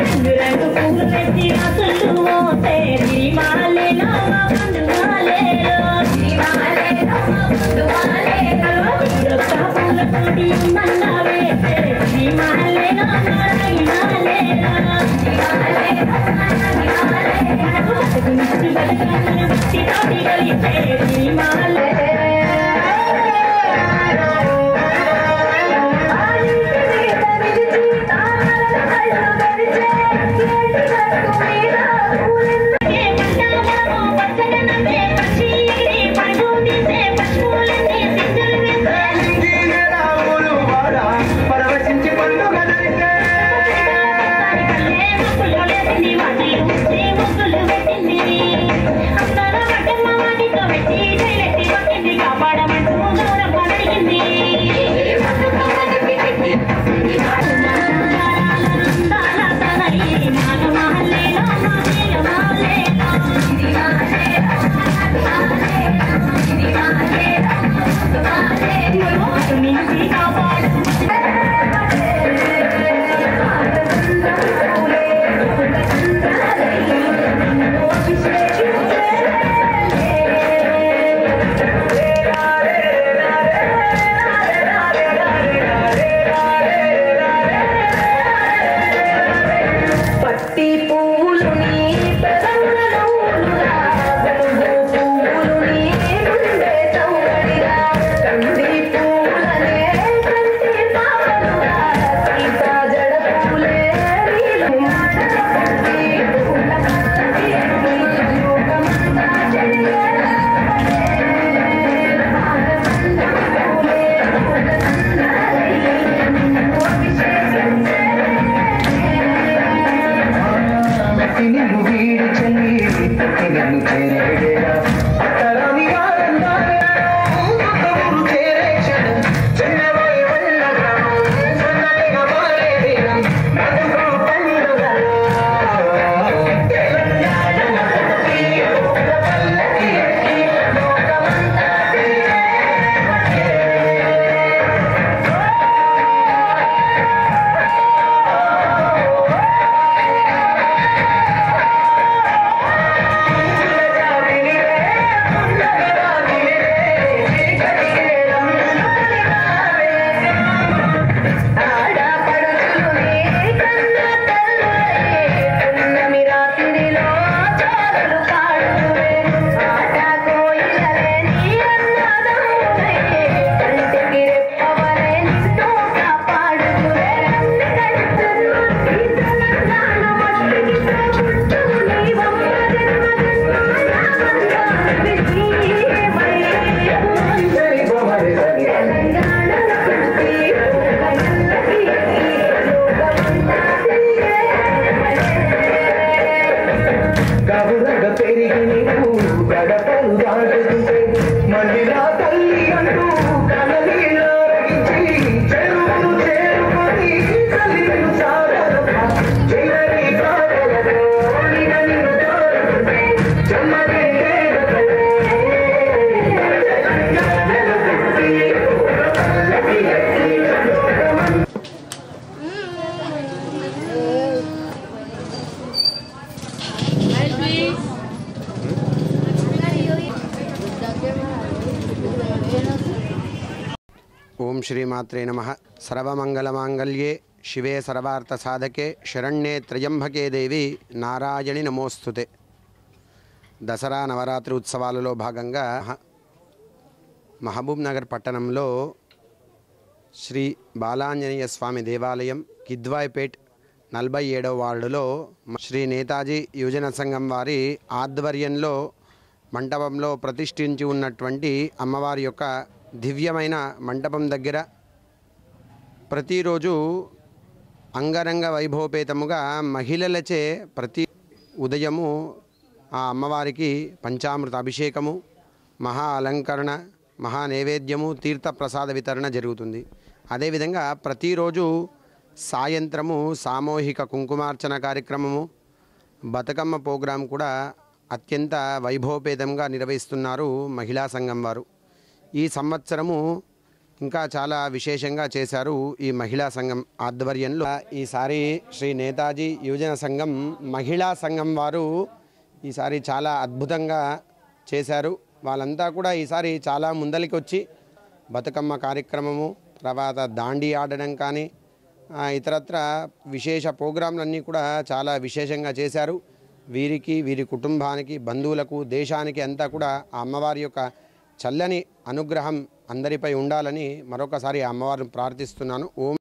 రంగు పూలు పెట్టి రాసులు మోసే శ్రీమాలేలో ముందుగాలేలో శ్రీమాలేలో ముందుగాలేలో ఇరొక్క పూల తోటి మన్నా వేసే శ్రీమాలేలో నారాయణాలేలో శ్రీమాలేలో నారాయణాలేలో బతుకు బతుకమ్మను భక్తి తోటి కలిసే పరవశించి పండుగ పట్టి పువ్వులు నీ పెదవులనులుగా, వెలుగు పువ్వులు నీ గుండె చౌకడిగా, కంది పువ్వులనే కంటి పాపలుగా, సీతా జడ పువ్వులే నీలో ఆడకుంది, పూల పచ్చడి నీ లోకమంతా చెడిగేలా ఆడకుంది పువ్వులే, పూలదండాలై నిన్ను అభిషేకించే నిన్ను వీడి చెల్లి నిన్ను చేరేడేరా అత్తరాని వారందాలే కొత్త ఊరు చేరే క్షణం చిన్నబోయి వెళ్ళగా సన్నగా మారే దినం బతుకు పండుగలో తెలంగాణ పల్లకి ఎక్కి లోకమంతా ఆడపడుచులునే కన్న తల్లులే పున్నమి రాత్రిలో చాలలు పాడుదురే ఆట కోయిలలే నీ అన్నదమ్ములే కంటికి రెప్పవలే నిన్ను కాపాడుదురే కన్ని కట్టును ఈ తెలంగాణ మట్టికి పుట్టు నీవమ్మ జన్మ జన్మాల విజయమై తెలంగాణ పుట్టి కబురగ పెరిగి నీకు గడపలు దాటుతుంటే మళ్ళీ నా తల్లి అంటూ కనలీలారగించి చెరువులు చేరుకొని కలిగిన సాగరమా చివరి కాగలలో నిన్ను కోరుతుంటే చెమ్మడి వేడుకలే. తెలంగాణలో పుట్టి పల్లకి ఎక్కి లోకమంతా ఓం శ్రీమాత్రే నమ సర్వమంగళమాంగళ్యే శివే సర్వార్థ సాధకే శరణ్యే త్రయంబకే దేవి నారాయణి నమోస్తుతే దసరా నవరాత్రి ఉత్సవాలలో భాగంగా మహబూబ్ నగర్ పట్టణంలో శ్రీ బాలాంజనేయ స్వామి దేవాలయం కిద్వాయిపేట్ నలభై ఏడవ వార్డులో శ్రీ నేతాజీ యువజన సంఘం వారి ఆధ్వర్యంలో మంటపంలో ప్రతిష్ఠించి ఉన్నటువంటి అమ్మవారి యొక్క దివ్యమైన మంటపం దగ్గర ప్రతిరోజు అంగరంగ వైభవపేతముగా మహిళలచే ప్రతి ఉదయము ఆ అమ్మవారికి పంచామృత అభిషేకము మహా అలంకరణ మహా నైవేద్యము తీర్థ ప్రసాద వితరణ జరుగుతుంది అదేవిధంగా ప్రతిరోజు సాయంత్రము సామూహిక కుంకుమార్చన కార్యక్రమము బతుకమ్మ ప్రోగ్రాం కూడా అత్యంత వైభవపేతంగా నిర్వహిస్తున్నారు మహిళా సంఘం వారు ఈ సంవత్సరము ఇంకా చాలా విశేషంగా చేశారు ఈ మహిళా సంఘం ఆధ్వర్యంలో ఈసారి శ్రీ నేతాజీ యువజన సంఘం మహిళా సంఘం వారు ఈసారి చాలా అద్భుతంగా చేశారు వాళ్ళంతా కూడా ఈసారి చాలా ముందలికి వచ్చి బతుకమ్మ కార్యక్రమము తర్వాత దాండి ఆడడం కానీ ఆ, ఇతరత్ర విశేష ప్రోగ్రాంలన్నీ కూడా చాలా విశేషంగా చేశారు వీరికి వీరి కుటుంబానికి బంధువులకు దేశానికి అంతా కూడా ఆ అమ్మవారి యొక్క చల్లని అనుగ్రహం అందరిపై ఉండాలని మరొకసారి ఆ అమ్మవారిని ప్రార్థిస్తున్నాను ఓం